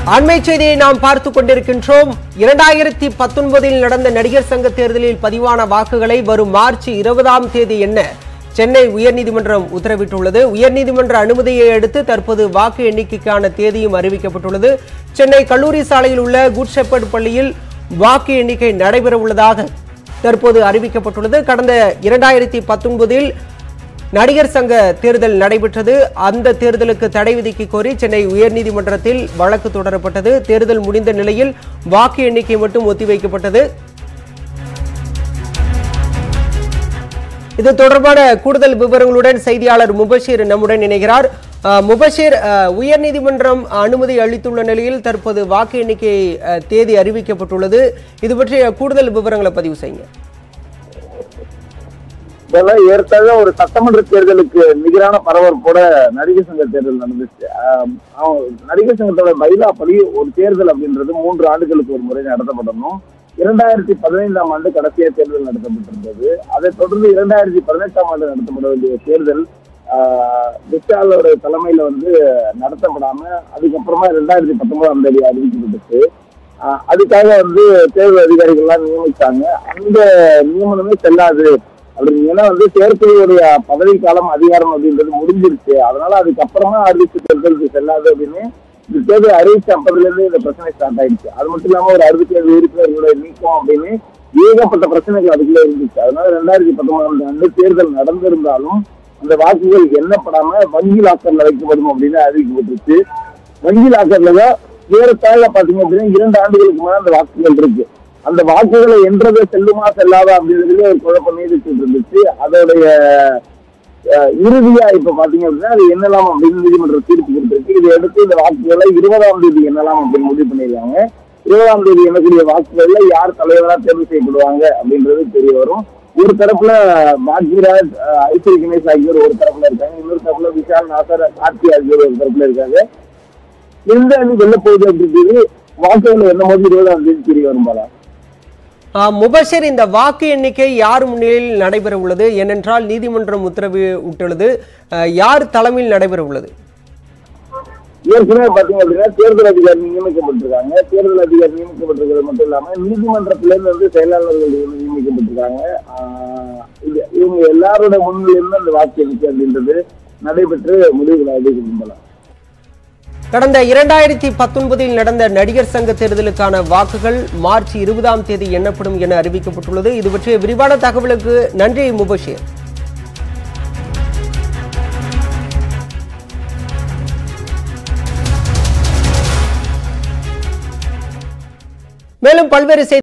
அண்மை செய்தியை நாம் பார்த்துக் கொண்டிருக்கின்றோம் இரண்டாயிரத்தி பத்தொன்பதில் நடந்த நடிகர் சங்க தேர்தலில் பதிவான வாக்குகளை வரும் மார்ச் இருபதாம் தேதி எண்ண சென்னை உயர்நீதிமன்றம் உத்தரவிட்டுள்ளது உயர்நீதிமன்ற அனுமதியை அடுத்து தற்போது வாக்கு எண்ணிக்கைக்கான தேதியும் அறிவிக்கப்பட்டுள்ளது சென்னை கல்லூரி சாலையில் உள்ள குட் ஷெப்பர்ட் பள்ளியில் வாக்கு எண்ணிக்கை நடைபெற உள்ளதாக தற்போது அறிவிக்கப்பட்டுள்ளது கடந்த இரண்டாயிரத்தி பத்தொன்பதில் நடிகர் சங்க தேர்தல் நடைபெற்றது அந்த தேர்தலுக்கு தடை விதிக்க கோரி சென்னை உயர்நீதிமன்றத்தில் வழக்கு தொடரப்பட்டது தேர்தல் முடிந்த நிலையில் வாக்கு எண்ணிக்கை மட்டும் ஒத்திவைக்கப்பட்டது இது தொடர்பான கூடுதல் விவரங்களுடன் செய்தியாளர் முபஷீர் நம்முடன் இணைகிறார் அஹ், முபஷீர் அஹ், உயர்நீதிமன்றம் அனுமதி அளித்துள்ள நிலையில் தற்போது வாக்கு எண்ணிக்கை அஹ், தேதி அறிவிக்கப்பட்டுள்ளது இது பற்றிய கூடுதல் விவரங்களை பதிவு செய்யுங்க இதெல்லாம் ஏற்கனவே ஒரு சட்டமன்ற தேர்தலுக்கு நிகரான பரபரப்போட நடிகர் சங்க தேர்தல் நடந்துச்சு ஆஹ் அவங்க நடிகர் சங்கத்தோட பைலா படி ஒரு தேர்தல் அப்படின்றது மூன்று ஆண்டுகளுக்கு ஒரு முறை நடத்தப்படணும் இரண்டாயிரத்தி பதினைந்தாம் ஆண்டு கடைசியா தேர்தல் நடத்தப்பட்டிருந்தது அதைத் தொடர்ந்து இரண்டாயிரத்தி பதினெட்டாம் ஆண்டு நடத்தப்பட வேண்டிய தேர்தல் ஆஹ் விஷாலோட தலைமையில வந்து நடத்தப்படாம அதுக்கப்புறமா ரெண்டாயிரத்தி பத்தொன்பதாம் தேதி அறிவிக்கப்பட்டுச்சு ஆஹ் அதுக்காக வந்து தேர்தல் அதிகாரிகள்லாம் நியமிச்சாங்க அந்த நியமனமே செல்லாது அப்படின்னு ஏன்னா வந்து செயற்குழுவுடைய பதவி காலம் அதிகாரம் அப்படின்றது முடிஞ்சிருச்சு அதனால அதுக்கப்புறமா அறிவிச்சு தேர்தலுக்கு செல்லாது அப்படின்னு இந்த தேர்தல் அறிவிச்ச அப்பதுல இருந்து இந்த பிரச்சனை ஸ்டார்ட் ஆயிடுச்சு அது மட்டும் இல்லாம ஒரு அறுபத்தி ஏழு உறுப்பினர்களோட நீக்கம் அப்படின்னு ஏகப்பட்ட பிரச்சனைகள் அதுக்குள்ள இருந்துச்சு அதனால ரெண்டாயிரத்தி பத்தொன்பதாம் ஆண்டு தேர்தல் நடந்திருந்தாலும் அந்த வாக்குகள் எண்ணப்படாம வங்கி லாக்கர்ல வைக்கப்படும் அப்படின்னு அறிவிக்கப்பட்டுருச்சு வங்கி லாக்கர்ல தான் ஏறத்தாழ பாத்தீங்க அப்படின்னா இரண்டு ஆண்டுகளுக்கு மேல அந்த வாக்குகள் இருக்கு அந்த வாக்குகளை என்றது செல்லுமா செல்லாதா அப்படின்றதுல ஒரு குழப்பம் நீடிச்சுட்டு இருந்துச்சு அதோடைய அஹ், இறுதியா இப்ப பாத்தீங்க அப்படின்னா அது என்னலாம் அப்படின்னு நீதிமன்றம் தீர்ப்பு கொடுத்திருக்கு இதை அடுத்து இந்த வாக்குகளை இருபதாம் தேதி என்னலாம் அப்படின்னு முடிவு பண்ணிருக்காங்க இருபதாம் தேதி எண்ணக்கூடிய வாக்குகள்ல யார் தலைவரா தேர்வு செய்யப்படுவாங்க அப்படின்றது தெரிய வரும் ஒரு தரப்புல பாக்யராஜ் அஹ், ஐஸ்வரி கணேஷ் ஆகியோர் ஒரு தரப்புல இருக்காங்க இன்னொரு தரப்புல விஷால் நாசர் கார்த்தி ஆகியோர் ஒரு தரப்புல இருக்காங்க எந்த அணி வெல்ல போகுது அப்படின்றது வாக்குகள் என்ன போது இருபதாம் தேதி தெரிய வரும் போல ஆஹ், முபஷிர் இந்த வாக்கு எண்ணிக்கை யார் முன்னிலையில் நடைபெற உள்ளது ஏனென்றால் நீதிமன்றம் உத்தரவு விட்டுள்ளது ஆஹ், யார் தலைமையில் நடைபெற உள்ளது ஏற்கனவே பாத்தீங்க அப்படின்னா தேர்தல் அதிகாரி நியமிக்கப்பட்டிருக்காங்க தேர்தல் அதிகாரி நியமிக்கப்பட்டிருக்கிறது மட்டும் இல்லாம நீதிமன்றத்துல இருந்து வந்து செயலாளர்கள் வந்து நியமிக்கப்பட்டிருக்காங்க ஆஹ் இது இவங்க எல்லாரோட முன்னிலையிலும் அந்த வாக்கு எண்ணிக்கை அப்படின்றது நடைபெற்று முடிவுகள் அறிவிக்கப்படலாம் கடந்த இரண்டாயிரத்தி பத்தொன்பதில் நடந்த நடிகர் சங்க தேர்தலுக்கான வாக்குகள் மார்ச் இருபதாம் தேதி எண்ணப்படும் என அறிவிக்கப்பட்டுள்ளது இது பற்றிய விரிவான தகவலுக்கு நன்றி முபஷிர் மேலும் பல்வேறு செய்தி